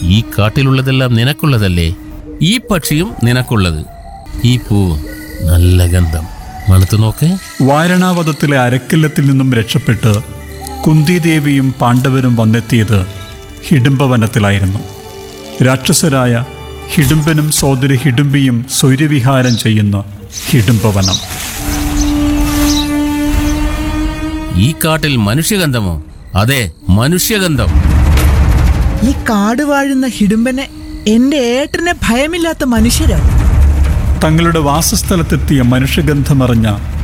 ഈ കാട്ടിലുള്ളതെല്ലാം നിനക്കുള്ളതല്ലേ ഈ പക്ഷിയും നിനക്കുള്ളത് ഈ പൂ നല്ല ഗന്ധം മണത്തു നോക്കേ വാരണാവതത്തിലെ അരക്കില്ലത്തിൽ നിന്നും രക്ഷപ്പെട്ട് കുന്തിദേവിയും പാണ്ഡവരും വന്നെത്തിയത് ഹിഡുംബവനത്തിലായിരുന്നു രാക്ഷസരായ ഹിഡുംബനും സോദരി ഹിഡുംബിയും സ്വൈര്യവിഹാരം ചെയ്യുന്ന ഹിഡുംബവനം ഈ കാട്ടിൽ മനുഷ്യഗന്ധമോ അതെ മനുഷ്യഗന്ധം ഈ കാട് വാഴുന്ന ഹിഡുമ്പനെ എന്റെ ഏട്ടനെ ഭയമില്ലാത്ത മനുഷ്യരോ തങ്ങളുടെ വാസസ്ഥലത്തെത്തിയ മനുഷ്യഗന്ധമറിഞ്ഞ